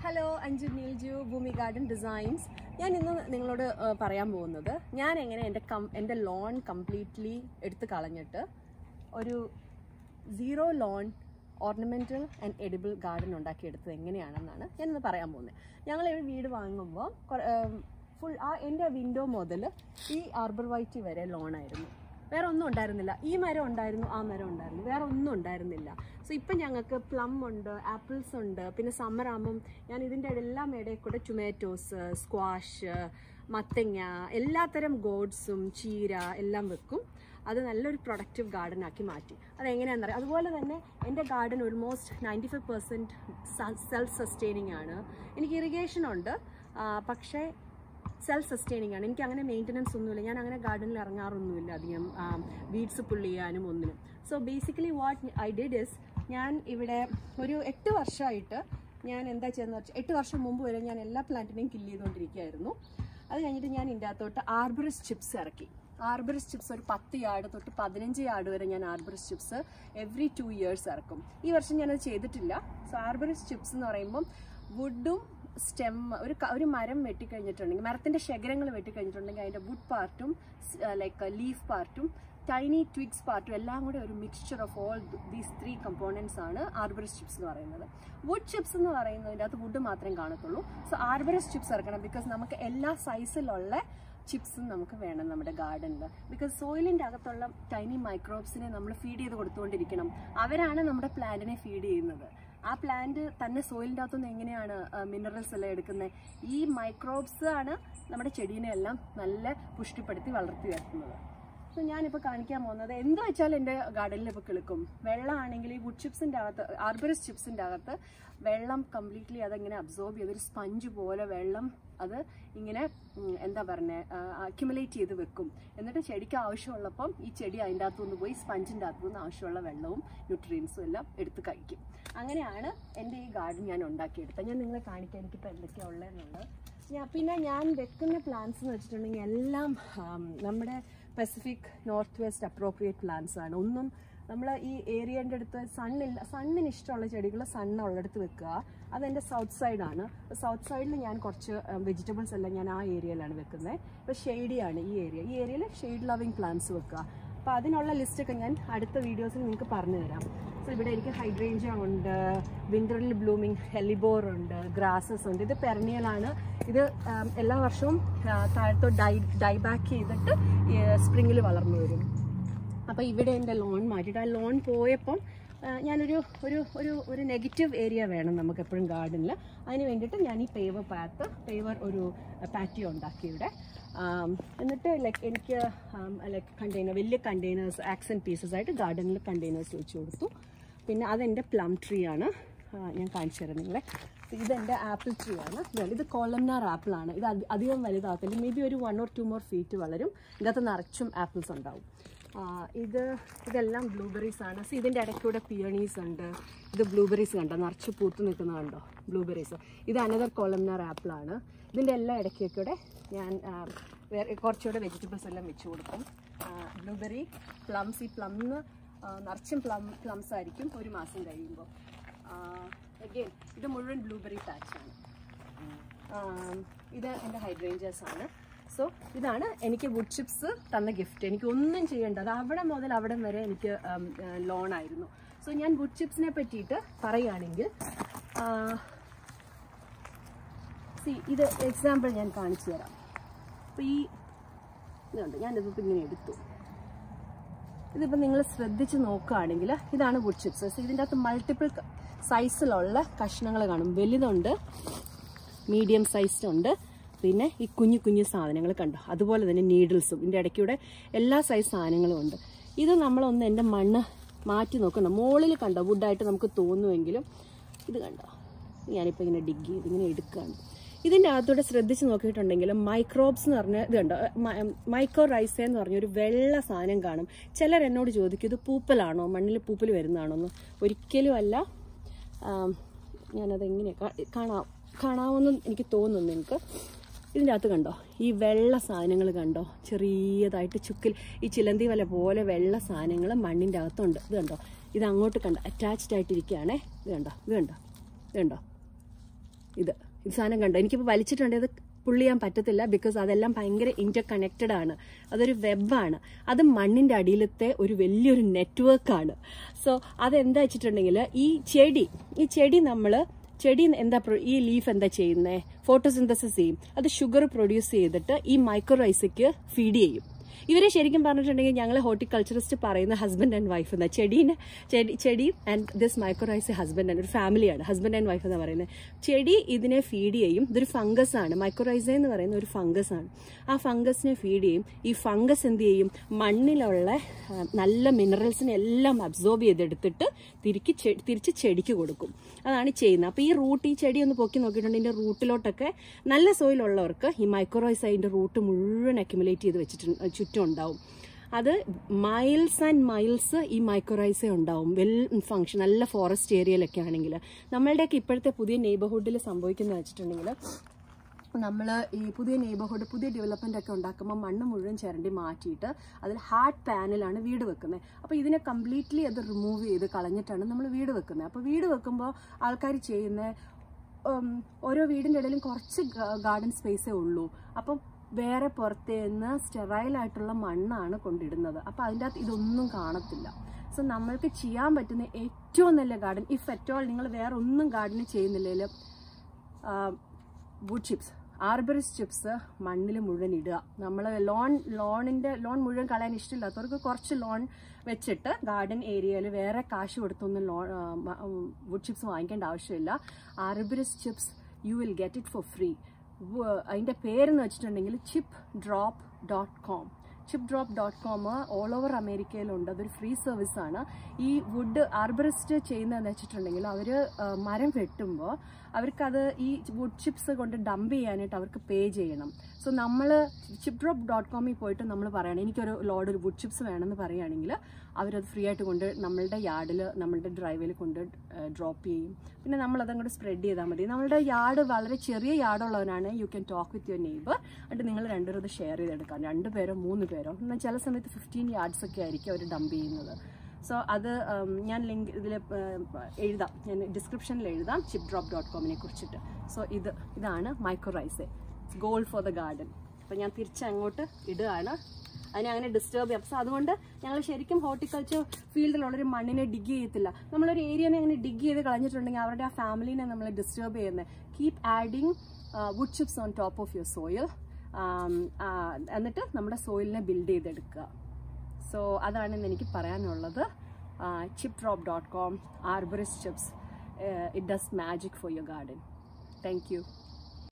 hello Anju നീൽജു ഭൂമി garden designs ഞാൻ ഇന്ന് നിങ്ങളോട് ഏഹ്, പറയാൻ പോകുന്നത് ഞാൻ എങ്ങനെ എൻ്റെ കം എൻ്റെ ലോൺ കംപ്ലീറ്റ്ലി എടുത്ത് കളഞ്ഞിട്ട് ഒരു zero lawn ornamental and edible garden ഉണ്ടാക്കിയെടുത്തത് എങ്ങനെയാണെന്നാണ് ഞാനിന്ന് പറയാൻ പോകുന്നത് ഞങ്ങൾ ഒരു വീട് വാങ്ങുമ്പോൾ ഫുൾ ആ എൻ്റെ വിൻഡോ മുതൽ ഈ ആർബർ വൈറ്റ് വരെ ലോണായിരുന്നു വേറെ ഒന്നും ഉണ്ടായിരുന്നില്ല ഈ മരം ഉണ്ടായിരുന്നു ആ മരം ഉണ്ടായിരുന്നു വേറെ ഒന്നും ഉണ്ടായിരുന്നില്ല സോ ഇപ്പം ഞങ്ങൾക്ക് പ്ലം ഉണ്ട് ആപ്പിൾസ് ഉണ്ട് പിന്നെ സമ്മർ ആകുമ്പം ഞാൻ ഇതിൻ്റെ എല്ലാം ഇടയിൽ കൂടെ ടൊമാറ്റോസ് സ്ക്വാഷ് മത്തങ്ങ എല്ലാത്തരം ഗോഡ്സും ചീര എല്ലാം വെക്കും അത് നല്ലൊരു പ്രൊഡക്റ്റീവ് ഗാർഡൻ ആക്കി മാറ്റി അതെങ്ങനെയാണെന്ന് അറിയാം അതുപോലെ തന്നെ എൻ്റെ garden almost ninety five percent self sustaining ആണ് എനിക്ക് ഇറിഗേഷൻ ഉണ്ട് ആ, പക്ഷേ സെൽഫ് സസ്റ്റെയിനിങ് ആണ് എനിക്ക് അങ്ങനെ മെയിൻ്റനൻസ് ഒന്നുമില്ല ഞാൻ അങ്ങനെ ഗാർഡനിൽ ഇറങ്ങാറൊന്നുമില്ല അധികം വീഡ്സ് പുള്ളി ചെയ്യാനും ഒന്നിനും so basically what I did is ഞാൻ ഇവിടെ ഒരു എട്ട് വർഷമായിട്ട് ഞാൻ എന്താ ചെയ്യുന്നത് വെച്ചാൽ എട്ട് വർഷം മുമ്പ് വരെ ഞാൻ എല്ലാ പ്ലാന്റിനെയും കില്ല് ചെയ്തുകൊണ്ടിരിക്കുകയായിരുന്നു അത് കഴിഞ്ഞിട്ട് ഞാൻ ഇതിൻ്റെ അകത്തോട്ട് ആർബറിസ് ചിപ്സ് ഇറക്കി ആർബറിസ് ചിപ്സ് ഒരു പത്ത് യാർഡ് തൊട്ട് പതിനഞ്ച് യാർഡ് വരെ ഞാൻ arborist chips every two years ഇറക്കും ഈ വർഷം ഞാനത് ചെയ്തിട്ടില്ല സോ ആർബറിസ് ചിപ്സ് എന്ന് പറയുമ്പം വുഡും സ്റ്റെം ഒരു ക- ഒരു മരം വെട്ടിക്കഴിഞ്ഞിട്ടുണ്ടെങ്കിൽ മരത്തിന്റെ ശകരങ്ങൾ വെട്ടിക്കഴിഞ്ഞിട്ടുണ്ടെങ്കിൽ അതിന്റെ വുഡ് പാർട്ടും ലൈക്ക് ലീഫ് പാർട്ടും ടൈനി ട്വിഗ്സ് പാർട്ടും എല്ലാം കൂടെ ഒരു mixture of all these three components ആണ് ആർബറിസ് ചിപ്സ് എന്ന് പറയുന്നത് വുഡ് ചിപ്സ് എന്ന് പറയുന്നതിൻ്റെ അകത്ത് വുഡ് മാത്രമേ കാണത്തുള്ളൂ സോ ആർബറിസ് ചിപ്സ് ഇറക്കണം ബിക്കോസ് നമുക്ക് എല്ലാ സൈസിലുള്ള ചിപ്സും നമുക്ക് വേണം നമ്മുടെ ഗാർഡനിൽ ബിക്കോസ് സോയിലിൻ്റെ അകത്തുള്ള ടൈനി മൈക്രോബ്സിനെ നമ്മൾ ഫീഡ് ചെയ്ത് കൊടുത്തുകൊണ്ടിരിക്കണം അവരാണ് നമ്മുടെ പ്ലാന്റിനെ ഫീഡ് ചെയ്യുന്നത് ആ പ്ലാന്റ് തന്നെ സോയിലിൻ്റെ അകത്തുനിന്ന് എങ്ങനെയാണ് മിനറൽസ് എല്ലാം എടുക്കുന്നത് ഈ മൈക്രോബ്സ് ആണ് നമ്മുടെ ചെടീനെ എല്ലാം നല്ല പുഷ്ടിപ്പെടുത്തി വളർത്തി വരുത്തുന്നത് സോ ഞാനിപ്പോൾ കാണിക്കാൻ പോകുന്നത് എന്ത് വെച്ചാൽ എൻ്റെ ഗാർഡനിൽ ഇപ്പോൾ കിളുക്കും വെള്ളമാണെങ്കിൽ ഈ വുഡ് ചിപ്സിൻ്റെ അകത്ത് ആർബറിസ് ചിപ്സിൻ്റെ അകത്ത് വെള്ളം കംപ്ലീറ്റ്ലി അതെങ്ങനെ അബ്സോർബ് ചെയ്ത് ഒരു സ്പഞ്ച് പോലെ വെള്ളം അത് ഇങ്ങനെ ഉം, എന്താ പറയുന്നത് അക്യുമുലേറ്റ് ചെയ്ത് വെക്കും എന്നിട്ട് ചെടിക്ക് ആവശ്യമുള്ളപ്പം ഈ ചെടി അതിൻ്റെ അകത്തുനിന്ന് പോയി സ്പഞ്ചിൻ്റെ അകത്തുനിന്ന് ആവശ്യമുള്ള വെള്ളവും ന്യൂട്രിയൻസും എല്ലാം എടുത്ത് കഴിക്കും അങ്ങനെയാണ് എൻ്റെ ഈ ഗാർഡൻ ഞാൻ ഉണ്ടാക്കിയെടുത്തത് ഞാൻ നിങ്ങളെ കാണിക്കാൻ എനിക്കിപ്പോൾ എന്തൊക്കെയാണ് ഉള്ളതെന്നുള്ളത് ഞാൻ പിന്നെ ഞാൻ വെക്കുന്ന പ്ലാന്റ്സ് എന്ന് വെച്ചിട്ടുണ്ടെങ്കിൽ എല്ലാം ആം, നമ്മുടെ Pacific north west appropriate plants ആണ് ഒന്നും നമ്മൾ ഈ ഏരിയൻ്റെ അടുത്ത് സണ്ണില്ല സണ്ണിന് ഇഷ്ടമുള്ള ചെടികൾ സണ്ണുള്ളിടത്ത് വെക്കുക അതെൻ്റെ സൗത്ത് സൈഡാണ് സൗത്ത് സൈഡിൽ ഞാൻ കുറച്ച് വെജിറ്റബിൾസ് എല്ലാം ഞാൻ ആ ഏരിയയിലാണ് വെക്കുന്നത് ഇപ്പോൾ ഷെയ്ഡിയാണ് ഈ ഏരിയ ഈ ഏരിയയിൽ ഷെയ്ഡ് ലവിങ് പ്ലാന്റ്സ് വെക്കുക അപ്പോൾ അതിനുള്ള ലിസ്റ്റൊക്കെ ഞാൻ അടുത്ത വീഡിയോസിൽ നിങ്ങൾക്ക് പറഞ്ഞു തരാം സോ ഇവിടെ എനിക്ക് ഹൈഡ്രേഞ്ച ഉണ്ട് വിൻ്ററിൽ ബ്ലൂമിങ് ഹെലിബോർ ഉണ്ട് ഗ്രാസസ് ഉണ്ട് ഇത് പെരണിയലാണ് ഇത് ആം, എല്ലാ വർഷവും ആ, താഴത്തോട്ട് ഡൈ ഡൈ ബാക്ക് ചെയ്തിട്ട് സ്പ്രിങ്ങിൽ വളർന്നു വരും അപ്പോൾ ഇവിടെ എൻ്റെ ലോൺ മാറ്റിയിട്ട് ആ ലോൺ പോയപ്പം ആ, ഞാനൊരു ഒരു ഒരു ഒരു നെഗറ്റീവ് ഏരിയ വേണം നമുക്ക് എപ്പോഴും ഗാർഡനിൽ അതിന് വേണ്ടിയിട്ട് ഞാൻ ഈ പേവർ പാത്ത് പേവർ ഒരു പാറ്റിയോ ഉണ്ടാക്കി ഇവിടെ ആം, എന്നിട്ട് ലൈക്ക് എനിക്ക് ലൈക്ക് കണ്ടെയ്നർ വലിയ കണ്ടെയ്നേഴ്സ് ആക്സൻ പീസസ് ആയിട്ട് ഗാർഡനിൽ കണ്ടെയ്നേഴ്സ് വെച്ച് കൊടുത്തു പിന്നെ അതെൻ്റെ പ്ലം ട്രീ ആണ് ആ, ഞാൻ കാണിച്ചു തരാം നിങ്ങളെ ഇതെൻ്റെ ആപ്പിൾ ട്രീ ആണ് ഇതാണ് ഇത് കോളംനാർ ആപ്പിളാണ് ഇത് അധി- അധികം വലുതാകത്തില്ല മേ ബി ഒരു one or two more feet വളരും ഇതിനകത്ത് നിറച്ചും ആപ്പിൾസ് ഉണ്ടാവും ആ, ഇത് ഇതെല്ലാം ബ്ലൂബെറീസ് ആണ് സോ ഇതിൻ്റെ ഇടയ്ക്കൂടെ പിയണീസ് ഉണ്ട് ഇത് ബ്ലൂബെറീസ് കണ്ടോ നിറച്ച് പൂത്ത് നിൽക്കുന്നത് കണ്ടോ ബ്ലൂബെറീസ് ഇത് അനദർ കോളംനാർ ആപ്പിളാണ് ഇതിൻ്റെ എല്ലാ ഇടയ്ക്കൂടെ ഞാൻ ആ, വേറെ കുറച്ചുകൂടെ വെജിറ്റബിൾസ് എല്ലാം വെച്ച് കൊടുക്കും ബ്ലൂബെറി പ്ലംസ് ഈ പ്ലംന്ന് നിറച്ചും പ്ലം പ്ലംസ് ആയിരിക്കും ഒരു മാസം കഴിയുമ്പോൾ അഗെയിൻ ഇത് മുഴുവൻ ബ്ലൂബെറി പാച്ചാണ് ആം, ഇത് എൻ്റെ ഹൈഡ്രേഞ്ചേഴ്സ് ആണ് സോ ഇതാണ് എനിക്ക് വുഡ് ചിപ്സ് തന്ന ഗിഫ്റ്റ് എനിക്ക് ഒന്നും ചെയ്യേണ്ട അത് അവിടെ മുതൽ അവിടെ വരെ എനിക്ക് ലോൺ ആയിരുന്നു സോ ഞാൻ വുഡ് ചിപ്സിനെ പറ്റിയിട്ട് പറയുകയാണെങ്കിൽ സി ഇത് എക്സാമ്പിൾ ഞാൻ കാണിച്ചു തരാം അപ്പോൾ ഈ ഇതുണ്ട് ഞാനിതിപ്പോൾ ഇങ്ങനെ എടുത്തു ഇതിപ്പോൾ നിങ്ങൾ ശ്രദ്ധിച്ച് നോക്കുകയാണെങ്കിൽ ഇതാണ് വുഡ് ചിപ്സ് ഇതിൻ്റെ അകത്ത് മൾട്ടിപ്പിൾ സൈസിലുള്ള കഷ്ണങ്ങൾ കാണും വലുതുണ്ട് മീഡിയം സൈസ് ഉണ്ട് പിന്നെ ഈ കുഞ്ഞു കുഞ്ഞു സാധനങ്ങൾ കണ്ടോ അതുപോലെ തന്നെ നീഡിൽസും ഇതിൻ്റെ ഇടയ്ക്കൂടെ എല്ലാ സൈസ് സാധനങ്ങളും ഉണ്ട് ഇത് നമ്മളൊന്ന് എൻ്റെ മണ്ണ് മാറ്റി നോക്കണം മുകളിൽ കണ്ടോ വുഡായിട്ട് നമുക്ക് തോന്നുമെങ്കിലും ഇത് കണ്ടോ ഞാനിപ്പോൾ ഇങ്ങനെ ഡിഗ് ചെയ്ത് ഇങ്ങനെ എടുക്കുകയാണ് ഇതിൻ്റെ അകത്തൂടെ ശ്രദ്ധിച്ച് നോക്കിയിട്ടുണ്ടെങ്കിൽ മൈക്രോബ്സ് എന്ന് പറഞ്ഞ ഇത് കണ്ടോ മൈക്രോ റൈസ എന്ന് പറഞ്ഞ ഒരു വെള്ള സാധനം കാണും ചിലർ എന്നോട് ചോദിക്കും ഇത് പൂപ്പലാണോ മണ്ണിൽ പൂപ്പൽ വരുന്നതാണോ എന്ന് ഒരിക്കലും അല്ല ആം, ഞാനത് എങ്ങനെ കാണാം കാണാമെന്ന് എനിക്ക് തോന്നുന്നു നിങ്ങൾക്ക് ഇതിൻ്റെ അകത്ത് കണ്ടോ ഈ വെള്ള സാധനങ്ങൾ കണ്ടോ ചെറിയതായിട്ട് ചുക്കിൽ ഈ ചിലന്തി വല പോലെ വെള്ള സാധനങ്ങൾ മണ്ണിൻ്റെ അകത്തുണ്ട് ഇത് കണ്ടോ ഇത് അങ്ങോട്ട് കണ്ടോ അറ്റാച്ച്ഡ് ആയിട്ടിരിക്കുകയാണേ ഇത് കണ്ടോ ഇത് കണ്ടോ ഇത് കണ്ടോ ഇത് ഇത് സാധനം കണ്ടോ എനിക്കിപ്പോൾ വലിച്ചിട്ടുണ്ട് ഇത് പുള്ളി ചെയ്യാൻ പറ്റത്തില്ല ബിക്കോസ് അതെല്ലാം ഭയങ്കര ഇന്റർ കണക്റ്റഡ് ആണ് അതൊരു വെബാണ് അത് മണ്ണിന്റെ അടിയിലത്തെ ഒരു വലിയൊരു നെറ്റ്വർക്കാണ് സോ അതെന്താ വെച്ചിട്ടുണ്ടെങ്കിൽ ഈ ചെടി ഈ ചെടി നമ്മൾ ചെടി എന്താ പ്രൊ- ഈ ലീഫ് എന്താ ചെയ്യുന്നത് ഫോട്ടോസിന്തസിസ് ചെയ്യും അത് ഷുഗർ പ്രൊഡ്യൂസ് ചെയ്തിട്ട് ഈ മൈക്രോറൈസയ്ക്ക് ഫീഡ് ചെയ്യും ഇവരെ ശരിക്കും പറഞ്ഞിട്ടുണ്ടെങ്കിൽ ഞങ്ങൾ ഹോർട്ടിക്കൾച്ചറിസ്റ്റ് പറയുന്ന ഹസ്ബൻഡ് ആൻഡ് വൈഫ് എന്നാ ചെടീനെ ചെടി ചെടി and this mycorrhizae husband and ഒരു ഫാമിലിയാണ് ഹസ്ബൻഡ് ആൻഡ് വൈഫ് എന്ന് പറയുന്നത് ചെടി ഇതിനെ ഫീഡ് ചെയ്യും ഇതൊരു ഫംഗസ് ആണ് മൈക്രോറൈസ എന്ന് പറയുന്ന ഒരു ഫംഗസ് ആണ് ആ ഫംഗസിനെ ഫീഡ് ചെയ്യും ഈ ഫംഗസ് എന്ത് ചെയ്യും മണ്ണിലുള്ള ആ, നല്ല മിനറൽസിനെ എല്ലാം അബ്സോർബ് ചെയ്തെടുത്തിട്ട് തിരിക്ക് ചെ- തിരിച്ച് ചെടിക്ക് കൊടുക്കും അതാണ് ചെയ്യുന്നത് അപ്പോൾ ഈ റൂട്ട് ഈ ചെടി ഒന്ന് പൊക്കി നോക്കിയിട്ടുണ്ടെങ്കിൽ ഇതിന്റെ റൂട്ടിലോട്ടൊക്കെ നല്ല സോയിലുള്ളവർക്ക് ഈ മൈക്രോറൈസ് അതിന്റെ റൂട്ട് മുഴുവൻ അക്യുമുലേറ്റ് ചെയ്ത് വെച്ചിട്ടുണ്ട് ചുറ്റും ഉണ്ടാവും അത് മൈൽസ് ആൻഡ് മൈൽസ് ഈ മൈക്രോറൈസേ ഉണ്ടാവും വെൽ ഫങ്ഷൻ നല്ല ഫോറസ്റ്റ് ഏരിയയിലൊക്കെ ആണെങ്കിൽ നമ്മളുടെയൊക്കെ ഇപ്പോഴത്തെ പുതിയ നെയ്ബർഹുഡിൽ സംഭവിക്കുന്നത് വെച്ചിട്ടുണ്ടെങ്കിൽ നമ്മൾ ഈ പുതിയ നെയ്ബർഹുഡ് പുതിയ ഡെവലപ്മെന്റ് ഒക്കെ ഉണ്ടാക്കുമ്പോൾ മണ്ണ് മുഴുവൻ ചിരണ്ടി മാറ്റിയിട്ട് അതിൽ ഹാർഡ് പാനലാണ് വീട് വെക്കുന്നത് അപ്പോൾ ഇതിനെ കംപ്ലീറ്റ്ലി അത് റിമൂവ് ചെയ്ത് കളഞ്ഞിട്ടാണ് നമ്മൾ വീട് വെക്കുന്നത് അപ്പോൾ വീട് വെക്കുമ്പോൾ ആൾക്കാർ ചെയ്യുന്ന ഉം, ഓരോ വീടിൻ്റെ ഇടയിലും കുറച്ച് ഗാർഡൻ സ്പേസേ ഉള്ളൂ അപ്പം വേറെ പുറത്തേ നിന്ന് സ്റ്റെറൈൽ ആയിട്ടുള്ള മണ്ണാണ് കൊണ്ടിടുന്നത് അപ്പോൾ അതിൻ്റെ അകത്ത് ഇതൊന്നും കാണത്തില്ല സോ നമ്മൾക്ക് ചെയ്യാൻ പറ്റുന്ന ഏറ്റവും നല്ല ഗാർഡൻ ഇഫ് അറ്റ് ഓൾ നിങ്ങൾ വേറെ ഒന്നും ഗാർഡന് ചെയ്യുന്നില്ലെങ്കിൽ വുഡ് ചിപ്സ് ആർബറിസ് ചിപ്സ് മണ്ണിൽ മുഴുവൻ ഇടുക നമ്മൾ ലോൺ ലോണിൻ്റെ ലോൺ മുഴുവൻ കളയാൻ ഇഷ്ടമില്ലാത്തവർക്ക് കുറച്ച് ലോൺ വെച്ചിട്ട് ഗാർഡൻ ഏരിയയിൽ വേറെ കാശ് കൊടുത്തൊന്നും ലോൺ വുഡ് ചിപ്സ് വാങ്ങിക്കേണ്ട ആവശ്യമില്ല arborist chips you will get it for free അതിൻ്റെ പേരെന്ന് വെച്ചിട്ടുണ്ടെങ്കിൽ chip drop dot com chip drop dot com all over അമേരിക്കയിലുണ്ട് അതൊരു ഫ്രീ സർവീസാണ് ഈ വുഡ് ആർബറിസ്റ്റ് ചെയ്യുന്നതെന്ന് വെച്ചിട്ടുണ്ടെങ്കിൽ അവർ മരം വെട്ടുമ്പോൾ അവർക്കത് ഈ വുഡ് ചിപ്സ് കൊണ്ട് ഡംപ് ചെയ്യാനായിട്ട് അവർക്ക് പേ ചെയ്യണം സോ നമ്മൾ ചിപ്പ് ഡ്രോപ്പ് ഡോട്ട് കോമിൽ പോയിട്ട് നമ്മൾ പറയണം എനിക്കൊരു ലോഡ് ഒരു വുഡ് ചിപ്സ് വേണമെന്ന് പറയുകയാണെങ്കിൽ അവരത് ഫ്രീ ആയിട്ട് കൊണ്ട് നമ്മളുടെ യാർഡിൽ നമ്മളുടെ ഡ്രൈവിൽ കൊണ്ട് ഡ്രോപ്പ് ചെയ്യും പിന്നെ നമ്മൾ അതങ്ങോട്ട് സ്പ്രെഡ് ചെയ്താൽ മതി നമ്മളുടെ യാർഡ് വളരെ ചെറിയ യാർഡുള്ളവനാണ് you can talk with your neighbour എന്നിട്ട് നിങ്ങൾ രണ്ടുപേരും അത് ഷെയർ ചെയ്തെടുക്കാം രണ്ട് പേരോ മൂന്ന് പേരോ എന്നാൽ ചില സമയത്ത് ഫിഫ്റ്റീൻ യാർഡ്സ് ഒക്കെ ആയിരിക്കും അവർ ഡംപ് ചെയ്യുന്നത് സോ അത് ഉം, ഞാൻ ലിങ്ക് ഇതിൽ എഴുതാം ഞാൻ ഡിസ്ക്രിപ്ഷനിൽ എഴുതാം ചിപ്പ് ഡ്രോപ്പ് ഡോട്ട് കോമിനെ കുറിച്ചിട്ട് സോ ഇത് ഇതാണ് mycorrhizae goal for the garden അപ്പോൾ ഞാൻ തിരിച്ച് അങ്ങോട്ട് ഇടുകയാണ് അതിനെ അങ്ങനെ ഡിസ്റ്റർബ് ചെയ്യാം അപ്പോൾ അതുകൊണ്ട് ഞങ്ങൾ ശരിക്കും ഹോർട്ടിക്കൾച്ചർ ഫീൽഡിലുള്ളൊരു മണ്ണിനെ ഡിഗ് ചെയ്യത്തില്ല നമ്മളൊരു ഏരിയനെ അങ്ങനെ ഡിഗ് ചെയ്ത് കളഞ്ഞിട്ടുണ്ടെങ്കിൽ അവരുടെ ആ ഫാമിലിനെ നമ്മൾ ഡിസ്റ്റർബ് ചെയ്യുന്നത് keep adding wood chips on top of your soil എന്നിട്ട് നമ്മുടെ സോയിലിനെ ബിൽഡ് ചെയ്തെടുക്കുക സോ അതാണ് ഇന്ന് എനിക്ക് പറയാനുള്ളത് chip drop dot com arborist chips it does magic for your garden thank U